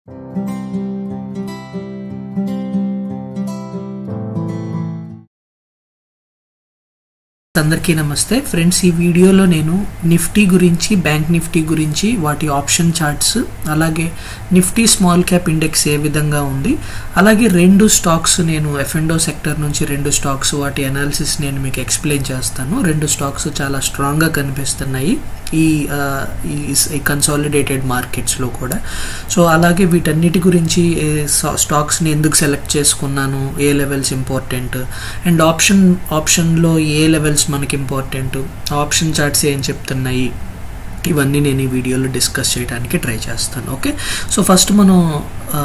అందరికీ నమస్తే ఫ్రెండ్స్ ఈ వీడియోలో నేను నిఫ్టీ గురించి బ్యాంక్ నిఫ్టీ గురించి వాటి ఆప్షన్ చార్ట్స్ అలాగే నిఫ్టీ స్మాల్ క్యాప్ ఇండెక్స్ ఏ విధంగా ఉంది అలాగే రెండు స్టాక్స్ నేను ఎఫ్ఎండో సెక్టర్ నుంచి రెండు స్టాక్స్ వాటి అనాలిసిస్ నేను మీకు ఎక్స్ప్లెయిన్ చేస్తాను రెండు స్టాక్స్ చాలా స్ట్రాంగ్గా కనిపిస్తున్నాయి ఈ ఆ, ఈ కన్సాలిడేటెడ్ మార్కెట్స్లో కూడా సో అలాగే వీటన్నిటి గురించి ఏ స్టా- స్టాక్స్ని ఎందుకు సెలెక్ట్ చేసుకున్నాను ఏ లెవెల్స్ ఇంపార్టెంట్ అండ్ ఆప్షన్ ఆప్షన్లో ఏ లెవెల్స్ మనకి ఇంపార్టెంట్ ఆప్షన్ చార్ట్స్ ఏం చెప్తున్నాయి ఇవన్నీ నేను ఈ వీడియోలో డిస్కస్ చేయడానికి ట్రై చేస్తాను ఓకే సో ఫస్ట్ మనం ఆ,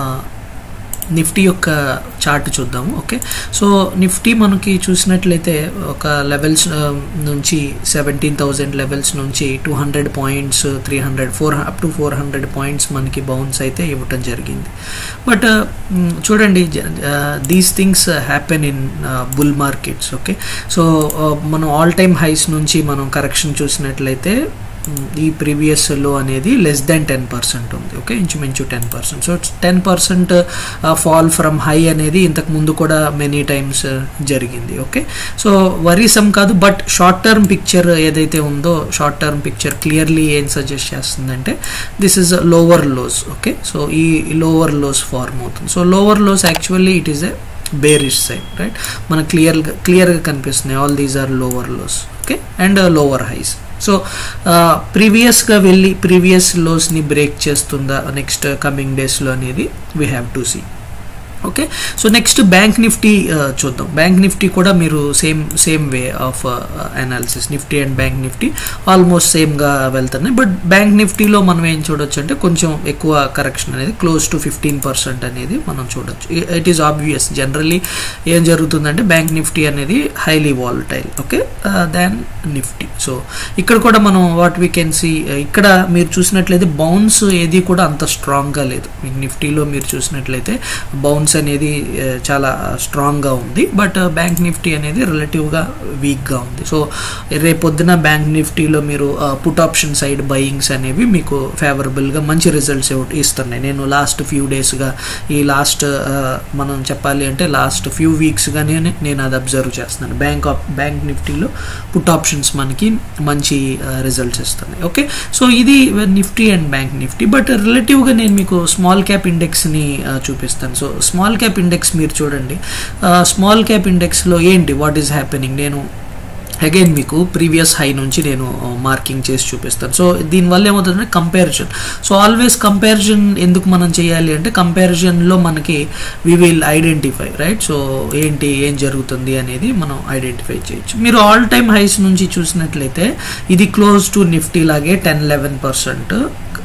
నిఫ్టీ యొక్క చార్ట్ చూద్దాము ఓకే సో నిఫ్టీ మనకి చూసినట్లయితే ఒక లెవెల్స్ నుంచి సెవెంటీన్ థౌజండ్ లెవెల్స్ నుంచి two hundred points three hundred four up to four hundred points మనకి బౌన్స్ అయితే ఇవ్వటం జరిగింది బట్ చూడండి these things happen in bull markets okay so మనం ఆల్ టైమ్ హైస్ నుంచి మనం కరెక్షన్ చూసినట్లయితే మ్, ఈ ప్రీవియస్ లో అనేది లెస్ దెన్ టెన్ పర్సెంట్ ఉంది ఓకే ఇంచుమించు ten percent so ten percent fall from high అనేది ఇంతకు ముందు కూడా మెనీ టైమ్స్ జరిగింది ఓకే సో వరీసమ్ కాదు బట్ షార్ట్ టర్మ్ పిక్చర్ ఏదైతే ఉందో షార్ట్ టర్మ్ పిక్చర్ క్లియర్లీ ఏం సజెస్ట్ చేస్తుందంటే this is lower lows okay so ఈ లోవర్ లోస్ ఫార్మ్ అవుతుంది so lower lows actually it is a bearish side right మనకు క్లియర్గా క్లియర్గా కనిపిస్తున్నాయి all these are lower lows okay and lower highs so ప్రీవియస్గా వెళ్ళి ప్రీవియస్ లోస్ని బ్రేక్ చేస్తుందా నెక్స్ట్ కమింగ్ డేస్లో అనేది we have to see okay so next bank Nifty చూద్దాం బ్యాంక్ నిఫ్టీ కూడా మీరు same same way of analysis Nifty and bank Nifty almost సేమ్గా వెళ్తున్నాయి బట్ బ్యాంక్ నిఫ్టీలో మనం ఏం చూడొచ్చు అంటే కొంచెం ఎక్కువ కరెక్షన్ అనేది క్లోజ్ టు ఫిఫ్టీన్ పర్సెంట్ అనేది మనం చూడొచ్చు ఇట్ ఈస్ ఆబ్వియస్ జనరల్లీ ఏం జరుగుతుందంటే బ్యాంక్ నిఫ్టీ అనేది highly volatile okay than Nifty so ఇక్కడ కూడా మనం వాట్ వీ కెన్ సీ ఇక్కడ మీరు చూసినట్లయితే బౌన్స్ ఏది కూడా అంత స్ట్రాంగ్గా లేదు మీకు నిఫ్టీలో మీరు చూసినట్లయితే బౌన్స్ అనేది ఆ, చాలా స్ట్రాంగ్గా ఉంది బట్ బ్యాంక్ నిఫ్టీ అనేది రిలేటివ్గా వీక్గా ఉంది సో రేపొద్దున బ్యాంక్ నిఫ్టీలో మీరు పుట్ ఆప్షన్ సైడ్ బయింగ్స్ అనేవి మీకు ఫేవరబుల్గా మంచి రిజల్ట్స్ ఇస్తున్నాయి నేను లాస్ట్ ఫ్యూ డేస్గా ఈ లాస్ట్ మనం చెప్పాలి అంటే లాస్ట్ ఫ్యూ వీక్స్గా నేను నేను అది అబ్జర్వ్ చేస్తున్నాను బ్యాంక్ ఆఫ్ బ్యాంక్ నిఫ్టీలో పుట్ ఆప్షన్స్ మనకి మంచి రిజల్ట్స్ ఇస్తున్నాయి ఓకే సో ఇది Nifty and bank Nifty but రిలేటివ్గా నేను మీకు స్మాల్ క్యాప్ ఇండెక్స్ని చూపిస్తాను సో స్మాల్ క్యాప్ ఇండెక్స్ మీరు చూడండి స్మాల్ క్యాప్ ఇండెక్స్లో ఏంటి వాట్ ఈస్ హ్యాపెనింగ్ నేను అగైన్ మీకు ప్రీవియస్ హై నుంచి నేను మార్కింగ్ చేసి చూపిస్తాను సో దీనివల్ల ఏమవుతుందంటే కంపారిజన్ సో ఆల్వేస్ కంపారిజన్ ఎందుకు మనం చేయాలి అంటే కంపారిజన్లో మనకి we will identify right so ఏంటి ఏం జరుగుతుంది అనేది మనం ఐడెంటిఫై చేయొచ్చు మీరు ఆల్ టైమ్ హైస్ నుంచి చూసినట్లయితే ఇది క్లోజ్ టు నిఫ్టీ లాగే టెన్ లెవెన్ పర్సెంట్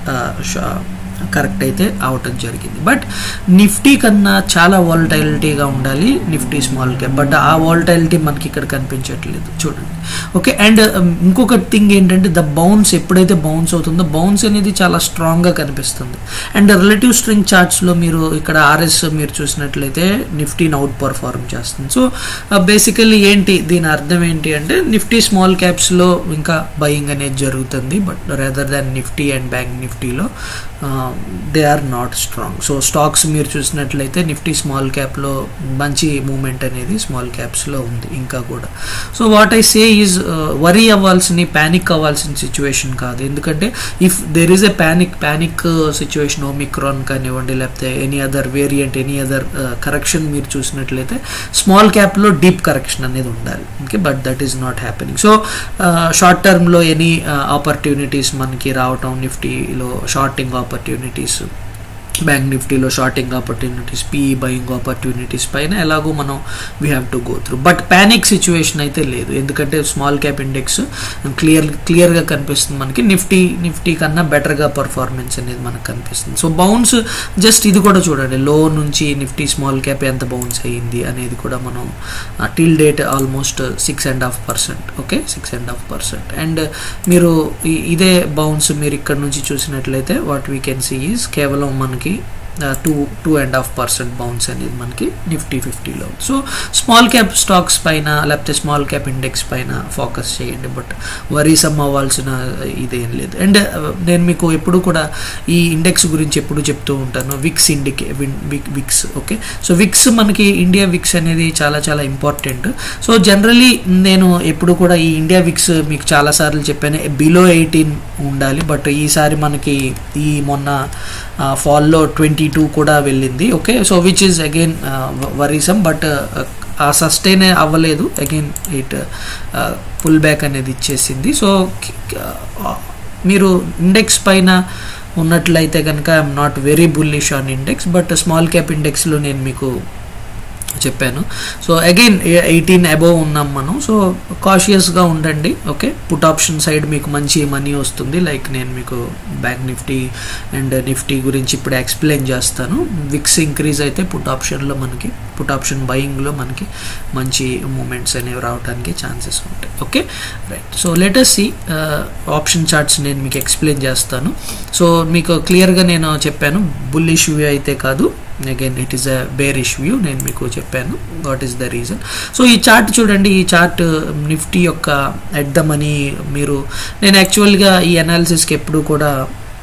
కరెక్ట్ అయితే అవటం జరిగింది బట్ నిఫ్టీ కన్నా చాలా వాలటైలిటీగా ఉండాలి నిఫ్టీ స్మాల్ క్యాప్ బట్ ఆ వాలటైలిటీ మనకి ఇక్కడ కనిపించట్లేదు చూడండి ఓకే అండ్ ఇంకొక థింగ్ ఏంటంటే ద బౌన్స్ ఎప్పుడైతే బౌన్స్ అవుతుందో బౌన్స్ అనేది చాలా స్ట్రాంగ్గా కనిపిస్తుంది అండ్ రిలేటివ్ స్ట్రింగ్ చార్ట్స్లో మీరు ఇక్కడ ఆర్ఎస్ మీరు చూసినట్లయితే నిఫ్టీని అవుట్ పర్ఫార్మ్ చేస్తుంది సో బేసికల్లీ ఏంటి దీని అర్థం ఏంటి అంటే నిఫ్టీ స్మాల్ క్యాప్స్లో ఇంకా బయింగ్ అనేది జరుగుతుంది but rather than Nifty and bank నిఫ్టీలో they are not strong so stocks మీరు చూసినట్లయితే నిఫ్టీ స్మాల్ క్యాప్లో మంచి మూమెంట్ అనేది స్మాల్ క్యాప్స్లో ఉంది ఇంకా కూడా so what I say is worry అవ్వాల్సిన ప్యానిక్ అవ్వాల్సిన సిచ్యువేషన్ కాదు ఎందుకంటే if there is a panic panic situation Omicron కానివ్వండి లేకపోతే any other variant any other correction మీరు చూసినట్లయితే స్మాల్ క్యాప్లో డీప్ కరెక్షన్ అనేది ఉండాలి okay but that is not happening so short టర్మ్లో ఎనీ ఆపర్చునిటీస్ మనకి రావటం నిఫ్టీలో షార్టింగ్ ఆపర్చునిటీస్ బ్యాంక్ నిఫ్టీలో shorting opportunities PE buying opportunities పైన ఎలాగో మనం we have to go through but panic situation అయితే లేదు ఎందుకంటే స్మాల్ క్యాప్ ఇండెక్స్ క్లియర్ క్లియర్గా కనిపిస్తుంది మనకి నిఫ్టీ నిఫ్టీ కన్నా బెటర్గా పర్ఫార్మెన్స్ అనేది మనకు కనిపిస్తుంది సో బౌన్స్ జస్ట్ ఇది కూడా చూడండి లో నుంచి నిఫ్టీ స్మాల్ క్యాప్ ఎంత బౌన్స్ అయ్యింది అనేది కూడా మనం till date almost six and half percent okay six and half percent and మీరు ఈ- ఇదే బౌన్స్ మీరు ఇక్కడ నుంచి చూసినట్లయితే what we can see is కేవలం మనకి two two and half percent bounce అనేది మనకి నిఫ్టీ ఫిఫ్టీలో సో స్మాల్ క్యాప్ స్టాక్స్ పైన లేకపోతే స్మాల్ క్యాప్ ఇండెక్స్ పైన ఫోకస్ చేయండి బట్ వరీసమ్ అవ్వాల్సిన ఇదేం లేదు అండ్ నేను మీకు ఎప్పుడు కూడా ఈ ఇండెక్స్ గురించి ఎప్పుడు చెప్తూ ఉంటాను విక్స్ ఇండికే విక్స్ ఓకే సో విక్స్ మనకి ఇండియా విక్స్ అనేది చాలా చాలా ఇంపార్టెంట్ సో జనరలీ నేను ఎప్పుడు కూడా ఈ ఇండియా విక్స్ మీకు చాలాసార్లు చెప్పాను బిలో ఎయిటీన్ ఉండాలి బట్ ఈసారి మనకి ఈ మొన్న ఫాల్లో ట్వంటీ టూ కూడా వెళ్ళింది okay so which is again worrisome but ఆ సస్టైన్ అవ్వలేదు అగైన్ ఇట్ పుల్ బ్యాక్ అనేది ఇచ్చేసింది సో మీరు ఇండెక్స్ పైన ఉన్నట్లయితే కనుక I'm not very bullish on index but small cap ఇండెక్స్లో నేను మీకు చెప్పాను సో అగైన్ ఎయిటీన్ అబోవ్ ఉన్నాం మనం సో కాషియస్గా ఉండండి ఓకే పుట్ ఆప్షన్ సైడ్ మీకు మంచి మనీ వస్తుంది లైక్ నేను మీకు బ్యాంక్ నిఫ్టీ అండ్ నిఫ్టీ గురించి ఇప్పుడు ఎక్స్ప్లెయిన్ చేస్తాను విక్స్ ఇంక్రీజ్ అయితే పుట్ ఆప్షన్లో మనకి పుట్ ఆప్షన్ బయింగ్లో మనకి మంచి మూమెంట్స్ అనేవి రావడానికి ఛాన్సెస్ ఉంటాయి ఓకే రైట్ సో లెటెస్ట్ సి ఆప్షన్ చార్ట్స్ నేను మీకు ఎక్స్ప్లెయిన్ చేస్తాను సో మీకు క్లియర్గా నేను చెప్పాను బుల్లిష్ వ్యూ అయితే కాదు again it is a bearish view నేను మీకు చెప్పాను what is the reason so ఈ చార్ట్ చూడండి ఈ చార్ట్ నిఫ్టీ యొక్క ఎట్ ద మనీ మీరు నేను యాక్చువల్గా ఈ అనాలిసిస్కి ఎప్పుడు కూడా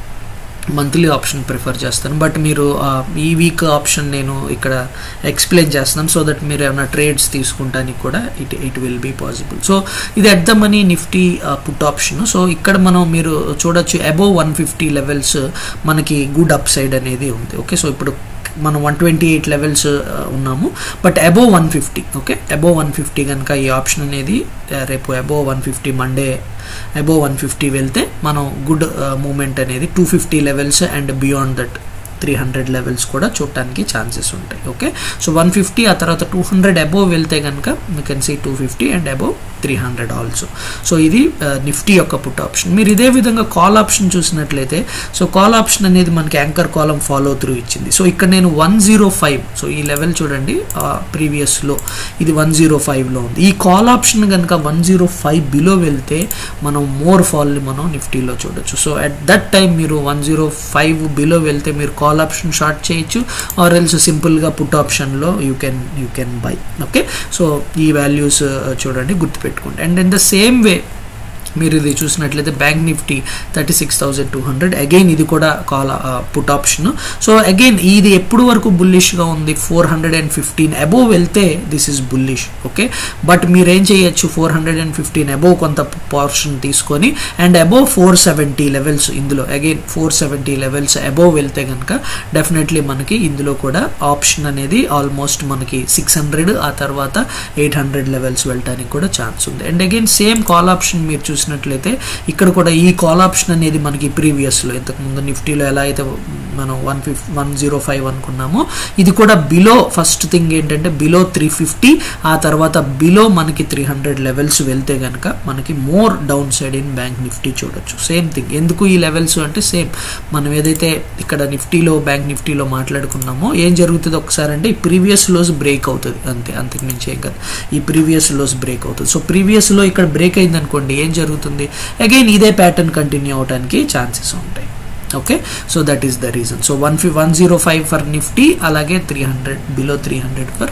మంత్లీ ఆప్షన్ ప్రిఫర్ చేస్తాను బట్ మీరు ఈ వీక్ ఆప్షన్ నేను ఇక్కడ ఎక్స్ప్లెయిన్ చేస్తున్నాను సో దట్ మీరు ఏమైనా ట్రేడ్స్ తీసుకుంటానికి కూడా it it will be possible so ఇది at the money Nifty put option so ఇక్కడ మనం మీరు చూడొచ్చు అబోవ్ వన్ ఫిఫ్టీ లెవెల్స్ మనకి గుడ్ అప్ సైడ్ అనేది ఉంది ఓకే సో ఇప్పుడు మనం వన్ ట్వంటీ ఎయిట్ లెవెల్స్ ఉన్నాము but above one fifty okay above one fifty కనుక ఈ ఆప్షన్ అనేది రేపు above one fifty Monday above one fifty వెళ్తే మనం గుడ్ మూమెంట్ అనేది two fifty levels and beyond that three hundred levels కూడా చూడటానికి ఛాన్సెస్ ఉంటాయి ఓకే సో వన్ ఫిఫ్టీ ఆ తర్వాత టూ హండ్రెడ్ అబోవ్ వెళ్తే కనుక you can see two fifty and above three hundred also so ఇది నిఫ్టీ యొక్క పుట్ ఆప్షన్ మీరు ఇదే విధంగా కాల్ ఆప్షన్ చూసినట్లయితే సో కాల్ ఆప్షన్ అనేది మనకి యాంకర్ కాలం ఫాలో త్రూ ఇచ్చింది సో ఇక్కడ నేను వన్ జీరో ఫైవ్ సో ఈ లెవెల్ చూడండి ప్రీవియస్లో ఇది వన్ జీరో ఫైవ్లో ఉంది ఈ కాల్ ఆప్షన్ కనుక వన్ జీరో ఫైవ్ బిలో వెళ్తే మనం మోర్ ఫాల్ని మనం నిఫ్టీలో చూడొచ్చు సో అట్ దట్ టైం మీరు వన్ జీరో ఫైవ్ బిలో వెళ్తే మీరు కాల్ ఆప్షన్ షార్ట్ చేయొచ్చు ఆర్ ఎల్స్ సింపుల్గా పుట్ ఆప్షన్లో you can you can buy okay so ఈ వాల్యూస్ చూడండి గుర్తుపెట్టుకోండి and in the same way మీరు ఇది చూసినట్లయితే bank Nifty thirty six thousand two hundred again ఇది కూడా call put option so again ఇది ఎప్పుడు వరకు బుల్లిష్గా ఉంది four hundred and fifteen above వెళ్తే this is bullish okay but మీరేం చేయొచ్చు four hundred and fifteen above కొంత పోర్షన్ తీసుకొని and above four seventy levels ఇందులో again four seventy levels above వెళ్తే కనుక డెఫినెట్లీ మనకి ఇందులో కూడా ఆప్షన్ అనేది ఆల్మోస్ట్ మనకి సిక్స్ హండ్రెడ్ ఆ తర్వాత ఎయిట్ హండ్రెడ్ లెవెల్స్ వెళ్ళడానికి కూడా ఛాన్స్ ఉంది and again same call option మీరు చూసి చూసినట్లయితే ఇక్కడ కూడా ఈ కాల్ ఆప్షన్ అనేది మనకి ప్రీవియస్లో ఇంతకుముందు నిఫ్టీలో ఎలా అయితే మనం వన్ ఫిఫ్ వన్ జీరో ఫైవ్ అనుకున్నామో ఇది కూడా బిలో ఫస్ట్ థింగ్ ఏంటంటే బిలో త్రీ ఫిఫ్టీ ఆ తర్వాత బిలో మనకి త్రీ హండ్రెడ్ లెవెల్స్ వెళ్తే కనుక మనకి more down side in bank Nifty చూడొచ్చు సేమ్ థింగ్ ఎందుకు ఈ లెవెల్స్ అంటే సేమ్ మనం ఏదైతే ఇక్కడ నిఫ్టీలో బ్యాంక్ నిఫ్టీలో మాట్లాడుకున్నామో ఏం జరుగుతుంది ఒకసారి అంటే ఈ ప్రీవియస్ లోస్ బ్రేక్ అవుతుంది అంతే అంతకు మించి ఏం కాదు ఈ ప్రీవియస్ లోస్ బ్రేక్ అవుతుంది సో ప్రీవియస్లో ఇక్కడ బ్రేక్ అయింది అనుకోండి ఏం జరుగుతుంది అగైన్ ఇదే ప్యాటర్న్ కంటిన్యూ అవడానికి ఛాన్సెస్ ఉంటాయి okay so that is the reason so one ఫి one zero five for Nifty అలాగే three hundred below three hundred for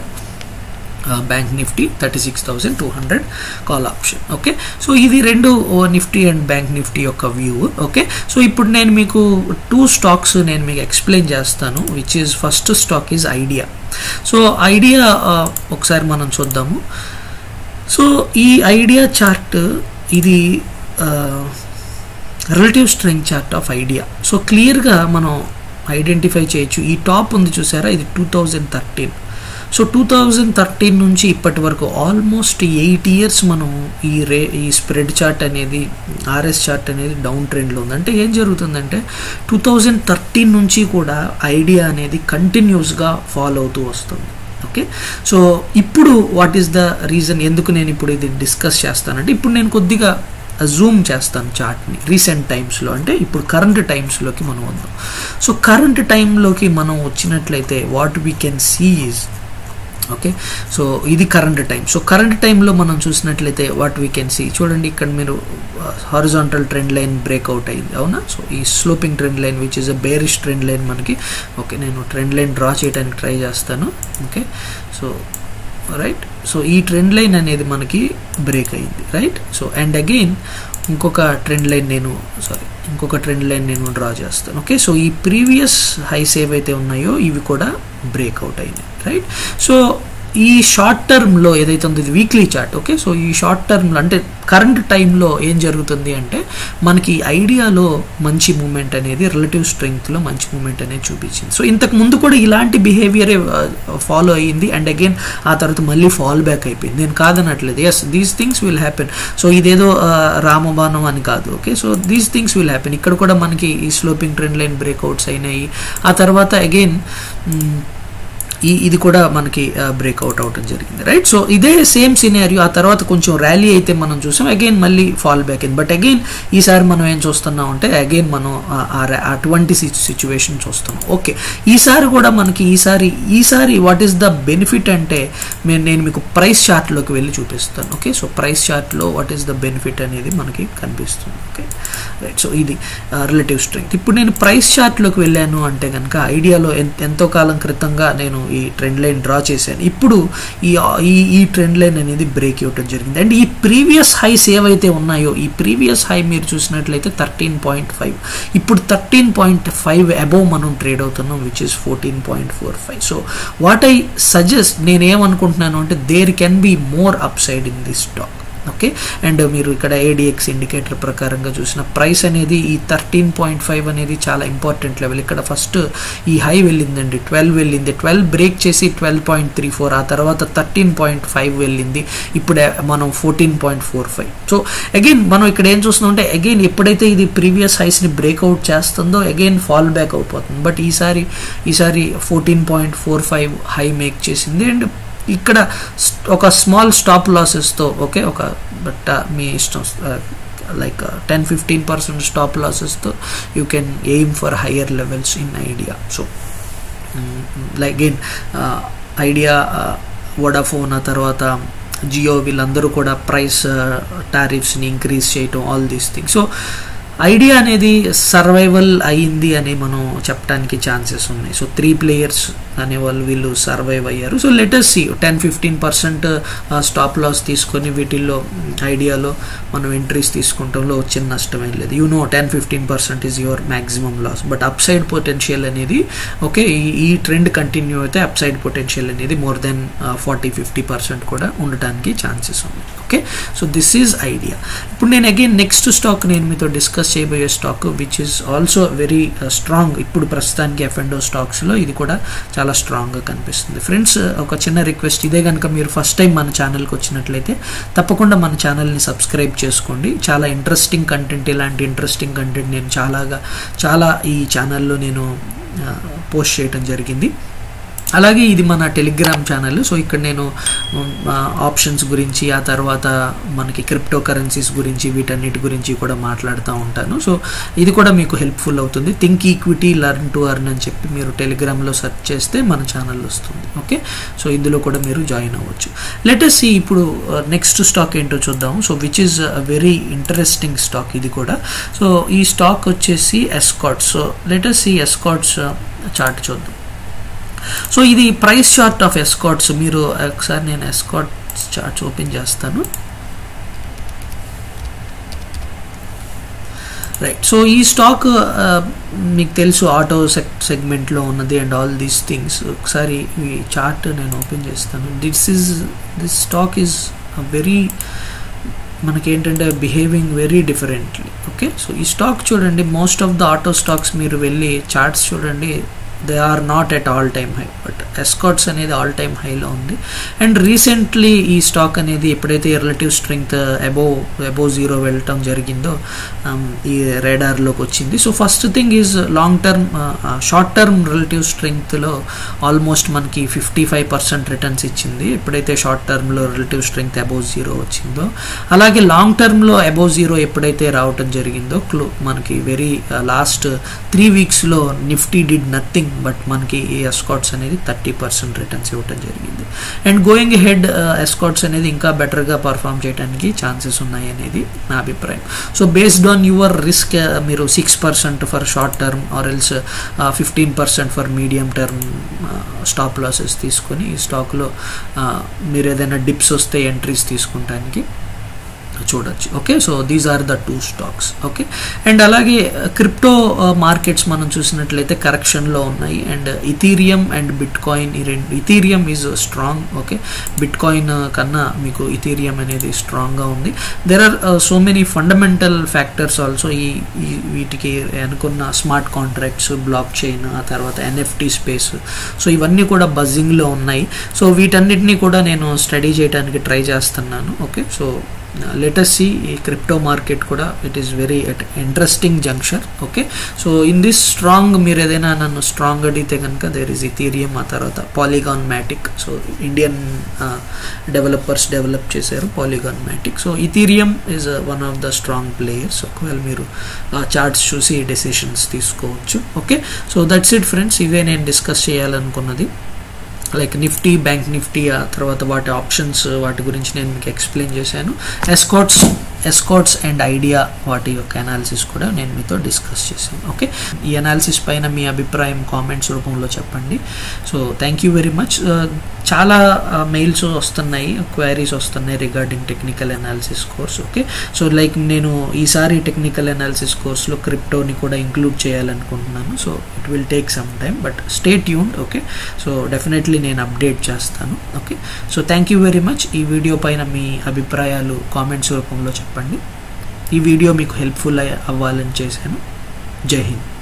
bank Nifty thirty six thousand two hundred call option okay so ఇది రెండు Nifty and bank Nifty యొక్క view okay so ఇప్పుడు నేను మీకు two stocks నేను మీకు ఎక్స్ప్లెయిన్ చేస్తాను which is first stock is Idea so Idea ఒకసారి మనం చూద్దాము సో ఈ ఐడియా చార్ట్ ఇది relative strength chart of Idea so క్లియర్గా మనం ఐడెంటిఫై చేయొచ్చు ఈ టాప్ ఉంది చూసారా ఇది two thousand thirteen so two thousand thirteen నుంచి ఇప్పటి వరకు ఆల్మోస్ట్ ఎయిట్ ఇయర్స్ మనం ఈ రే ఈ స్ప్రెడ్ చార్ట్ అనేది ఆర్ఎస్ చార్ట్ అనేది డౌన్ ట్రెండ్లో ఉంది అంటే ఏం జరుగుతుందంటే టూ థౌజండ్ థర్టీన్ నుంచి కూడా ఐడియా అనేది కంటిన్యూస్గా ఫాలో అవుతూ వస్తుంది ఓకే సో ఇప్పుడు వాట్ ఈస్ ద రీజన్ ఎందుకు నేను ఇప్పుడు ఇది డిస్కస్ చేస్తానంటే ఇప్పుడు నేను కొద్దిగా జూమ్ చేస్తాను చార్ట్ని రీసెంట్ టైమ్స్లో అంటే ఇప్పుడు కరెంట్ టైమ్స్లోకి మనం వద్దాం సో కరెంట్ టైంలోకి మనం వచ్చినట్లయితే what we can see is okay so ఇది కరెంట్ టైం సో కరెంట్ టైంలో మనం చూసినట్లయితే వాట్ వీ కెన్ సీ చూడండి ఇక్కడ మీరు హారిజాంటల్ ట్రెండ్ లైన్ బ్రేక్అవుట్ అయింది అవునా సో ఈ sloping trend line which is a bearish trend line మనకి ఓకే నేను ట్రెండ్ లైన్ డ్రా చేయడానికి ట్రై చేస్తాను ఓకే సో రైట్ సో ఈ ట్రెండ్ లైన్ అనేది మనకి బ్రేక్ అయింది రైట్ సో అండ్ అగైన్ ఇంకొక ట్రెండ్ లైన్ నేను సారీ ఇంకొక ట్రెండ్ లైన్ నేను డ్రా చేస్తాను ఓకే సో ఈ ప్రీవియస్ హైస్ ఏవైతే ఉన్నాయో ఇవి కూడా బ్రేక్అవుట్ అయినాయి రైట్ సో ఈ షార్ట్ టర్మ్లో ఏదైతే ఉందో ఇది వీక్లీ చార్ట్ ఓకే సో ఈ షార్ట్ టర్మ్లో అంటే కరెంట్ టైంలో ఏం జరుగుతుంది అంటే మనకి ఐడియాలో మంచి మూమెంట్ అనేది రిలేటివ్ స్ట్రెంగ్త్లో మంచి మూమెంట్ అనేది చూపించింది సో ఇంతకు ముందు కూడా ఇలాంటి బిహేవియరే ఫాలో అయ్యింది అండ్ అగైన్ ఆ తర్వాత మళ్ళీ ఫాల్ బ్యాక్ అయిపోయింది నేను కాదనట్లేదు yes these things will happen so ఇదేదో రామబాణం అని కాదు okay so these things will happen ఇక్కడ కూడా మనకి ఈ స్లోపింగ్ ట్రెండ్ లైన్ బ్రేక్అవుట్స్ అయినాయి ఆ తర్వాత అగైన్ ఈ ఇది కూడా మనకి బ్రేక్అవుట్ అవటం జరిగింది రైట్ సో ఇదే సేమ్ సినారియో ఆ తర్వాత కొంచెం ర్యాలీ అయితే మనం చూసాం అగైన్ మళ్ళీ ఫాల్ బ్యాక్ అయింది బట్ అగైన్ ఈసారి మనం ఏం చూస్తున్నాం అంటే అగైన్ మనం అటువంటి సిచ్యువేషన్ చూస్తున్నాం ఓకే ఈసారి కూడా మనకి ఈసారి ఈసారి వాట్ ఈస్ ద బెనిఫిట్ అంటే నేను నేను మీకు ప్రైస్ చార్ట్లోకి వెళ్ళి చూపిస్తాను ఓకే సో ప్రైస్ చార్ట్లో వాట్ ఈస్ ద బెనిఫిట్ అనేది మనకి కనిపిస్తుంది ఓకే రైట్ సో ఇది రిలేటివ్ స్ట్రెంగ్త్ ఇప్పుడు నేను ప్రైస్ చార్ట్లోకి వెళ్ళాను అంటే కనుక ఐడియాలో ఎంతో కాలం క్రితంగా నేను ఈ ట్రెండ్ లైన్ డ్రా చేశాను ఇప్పుడు ఈ ఈ ఈ ట్రెండ్ లైన్ అనేది బ్రేక్ ఇవ్వటం జరిగింది అండ్ ఈ ప్రీవియస్ హైస్ ఏవైతే ఉన్నాయో ఈ ప్రీవియస్ హై మీరు చూసినట్లయితే థర్టీన్ పాయింట్ ఫైవ్ ఇప్పుడు థర్టీన్ పాయింట్ ఫైవ్ అబోవ్ మనం ట్రేడ్ అవుతున్నాం which is fourteen point four five so what I suggest నేనేమనుకుంటున్నాను అంటే there can be more up side in this stock okay and మీరు ఇక్కడ ADX indicator ప్రకారంగా చూసిన price అనేది ఈ థర్టీన్ పాయింట్ ఫైవ్ అనేది చాలా ఇంపార్టెంట్ లెవెల్ ఇక్కడ ఫస్ట్ ఈ హై వెళ్ళిందండి ట్వెల్వ్ వెళ్ళింది ట్వెల్వ్ బ్రేక్ చేసి ట్వెల్వ్ పాయింట్ త్రీ ఫోర్ ఆ తర్వాత థర్టీన్ పాయింట్ ఫైవ్ వెళ్ళింది ఇప్పుడు మనం fourteen point four five so again మనం ఇక్కడ ఏం చూస్తున్నాం అంటే అగైన్ ఎప్పుడైతే ఇది ప్రీవియస్ హైస్ని బ్రేక్అవుట్ చేస్తుందో అగైన్ ఫాల్ బ్యాక్ అయిపోతుంది బట్ ఈసారి ఈసారి fourteen point four five high make చేసింది అండ్ ఇక్కడ ఒక స్మాల్ స్టాప్ లాసెస్తో ఓకే ఒక బట్ మీ ఇష్టం like ten fifteen percent stop లాసెస్తో you can aim for higher levels in Idea so like again Idea Vodafone ఆ తర్వాత జియో వీళ్ళందరూ కూడా ప్రైస్ టారిఫ్స్ని ఇంక్రీజ్ చేయటం all these things so Idea అనేది సర్వైవల్ అయ్యింది అని మనం చెప్పడానికి ఛాన్సెస్ ఉన్నాయి సో త్రీ ప్లేయర్స్ అనేవాళ్ళు వీళ్ళు సర్వైవ్ అయ్యారు so let's see ten fifteen percent stop loss తీసుకొని వీటిల్లో ఐడియాలో మనం ఎంట్రీస్ తీసుకుంటంలో చిన్న నష్టం ఏం లేదు you know ten fifteen percent is your maximum loss but up side potential అనేది ఓకే ఈ ట్రెండ్ కంటిన్యూ అయితే అప్ సైడ్ పొటెన్షియల్ అనేది more than forty fifty percent కూడా ఉండటానికి ఛాన్సెస్ ఉన్నాయి okay so this is Idea ఇప్పుడు నేను అగైన్ నెక్స్ట్ స్టాక్ నేను మీతో డిస్కస్ చేయబోయే stock which is also very strong ఇప్పుడు ప్రస్తుతానికి ఎఫ్ అండ్ స్టాక్స్లో ఇది కూడా చాలా స్ట్రాంగ్గా కనిపిస్తుంది ఫ్రెండ్స్ ఒక చిన్న రిక్వెస్ట్ ఇదే కనుక మీరు ఫస్ట్ టైం మన ఛానల్కి వచ్చినట్లయితే తప్పకుండా మన ఛానల్ని సబ్స్క్రైబ్ చేసుకోండి చాలా ఇంట్రెస్టింగ్ కంటెంట్ ఇలాంటి ఇంట్రెస్టింగ్ కంటెంట్ నేను చాలాగా చాలా ఈ ఛానల్లో నేను పోస్ట్ చేయడం జరిగింది అలాగే ఇది మన టెలిగ్రామ్ ఛానల్ సో ఇక్కడ నేను ఆప్షన్స్ గురించి ఆ తర్వాత మనకి క్రిప్టో కరెన్సీస్ గురించి వీటన్నిటి గురించి కూడా మాట్లాడుతూ ఉంటాను సో ఇది కూడా మీకు హెల్ప్ఫుల్ అవుతుంది think equity learn to earn అని చెప్పి మీరు టెలిగ్రామ్లో సెర్చ్ చేస్తే మన ఛానల్ వస్తుంది ఓకే సో ఇందులో కూడా మీరు జాయిన్ అవ్వచ్చు లెటెస్ ఇప్పుడు నెక్స్ట్ స్టాక్ ఏంటో చూద్దాం so which is very interesting stock ఇది కూడా సో ఈ స్టాక్ వచ్చేసి ఎస్కాట్స్ సో లెటెస్ ఈ ఎస్కాట్స్ చార్ట్ చూద్దాం సో ఇది ప్రైస్ చార్ట్ ఆఫ్ ఎస్కాట్స్ మీరు ఒకసారి నేను ఎస్కాట్స్ చార్ట్స్ ఓపెన్ చేస్తాను రైట్ సో ఈ స్టాక్ మీకు తెలుసు ఆటో సెక్ సెగ్మెంట్లో ఉన్నది అండ్ ఆల్ దీస్ థింగ్స్ ఒకసారి ఈ చార్ట్ నేను ఓపెన్ చేస్తాను this is this stock is very మనకేంటంటే behaving very differently okay so ఈ స్టాక్ చూడండి most of the auto stocks మీరు వెళ్ళి చార్ట్స్ చూడండి they are not at all time high but Escorts అనేది ఆల్ టైమ్ హైలో ఉంది అండ్ రీసెంట్లీ ఈ స్టాక్ అనేది ఎప్పుడైతే relative strength above above zero వెళ్ళటం జరిగిందో ఈ రేడార్లోకి వచ్చింది so first thing is long term short term రిలేటివ్ స్ట్రెంగ్త్లో ఆల్మోస్ట్ మనకి ఫిఫ్టీ ఫైవ్ పర్సెంట్ రిటర్న్స్ ఇచ్చింది ఎప్పుడైతే షార్ట్ టర్మ్లో రిలేటివ్ స్ట్రెంగ్త్ అబోవ్ జీరో వచ్చిందో అలాగే లాంగ్ టర్మ్లో అబోవ్ జీరో ఎప్పుడైతే రావటం జరిగిందో క్లో మనకి వెరీ లాస్ట్ త్రీ వీక్స్లో నిఫ్టీ డిడ్ నథింగ్ బట్ మనకి ఈ ఎస్కాట్స్ అనేది థర్టీ పర్సెంట్ రిటర్న్స్ ఇవ్వటం జరిగింది అండ్ గోయింగ్ హెడ్ ఎస్కాట్స్ అనేది ఇంకా బెటర్గా పర్ఫామ్ చేయడానికి ఛాన్సెస్ ఉన్నాయి అనేది నా అభిప్రాయం so based on your risk మీరు six percent for short term or else fifteen percent for medium term stop losses తీసుకొని ఈ స్టాక్లో మీరు ఏదైనా డిప్స్ వస్తే ఎంట్రీస్ తీసుకుంటానికి చూడొచ్చు okay so these are the two stocks okay and అలాగే క్రిప్టో మార్కెట్స్ మనం చూసినట్లయితే కరెక్షన్లో ఉన్నాయి and Ethereum and bitcoin ఈ రెండు Ethereum is strong okay bitcoin కన్నా మీకు ఇథీరియం అనేది స్ట్రాంగ్గా ఉంది there are so many fundamental factors also ఈ ఈ వీటికి అనుకున్న స్మార్ట్ కాంట్రాక్ట్స్ బ్లాక్ చైన్ ఆ తర్వాత ఎన్ఎఫ్టీ స్పేస్ సో ఇవన్నీ కూడా బజ్జింగ్లో ఉన్నాయి సో వీటన్నిటిని కూడా నేను స్టడీ చేయడానికి ట్రై చేస్తున్నాను ఓకే సో లెటస్ సి ఈ క్రిప్టో మార్కెట్ కూడా it is very interesting junction okay so in this strong మీరు ఏదైనా నన్ను స్ట్రాంగ్ అడిగితే కనుక దేర్ ఇస్ ఇథీరియం ఆ తర్వాత Polygon Matic so Indian developers develop చేశారు Polygon Matic so Ethereum is one of the strong players ఒకవేళ మీరు ఆ చార్ట్స్ చూసి డెసిషన్స్ తీసుకోవచ్చు okay so that's it friends ఇవే నేను డిస్కస్ చేయాలనుకున్నది లైక్ నిఫ్టీ బ్యాంక్ నిఫ్టీ ఆ తర్వాత వాటి ఆప్షన్స్ వాటి గురించి నేను మీకు ఎక్స్ప్లెయిన్ చేశాను ఎస్కాట్స్ ఎస్కాట్స్ అండ్ ఐడియా వాటి యొక్క అనాలిసిస్ కూడా నేను మీతో డిస్కస్ చేశాను ఓకే ఈ అనాలిసిస్ పైన మీ అభిప్రాయం కామెంట్స్ రూపంలో చెప్పండి so thank you very much చాలా మెయిల్స్ వస్తున్నాయి క్వైరీస్ వస్తున్నాయి regarding technical analysis course okay so like నేను ఈసారి టెక్నికల్ అనాలిసిస్ కోర్స్లో క్రిప్టోని కూడా ఇంక్లూడ్ చేయాలనుకుంటున్నాను so it will take some time but stay tuned okay so definitely నేను అప్డేట్ చేస్తాను okay so thank you very much ఈ వీడియో పైన మీ అభిప్రాయాలు కామెంట్స్ రూపంలో చెప్పండి ఈ వీడియో మీకు హెల్ప్ఫుల్ అవ్వాలని చేశాను జై హింద్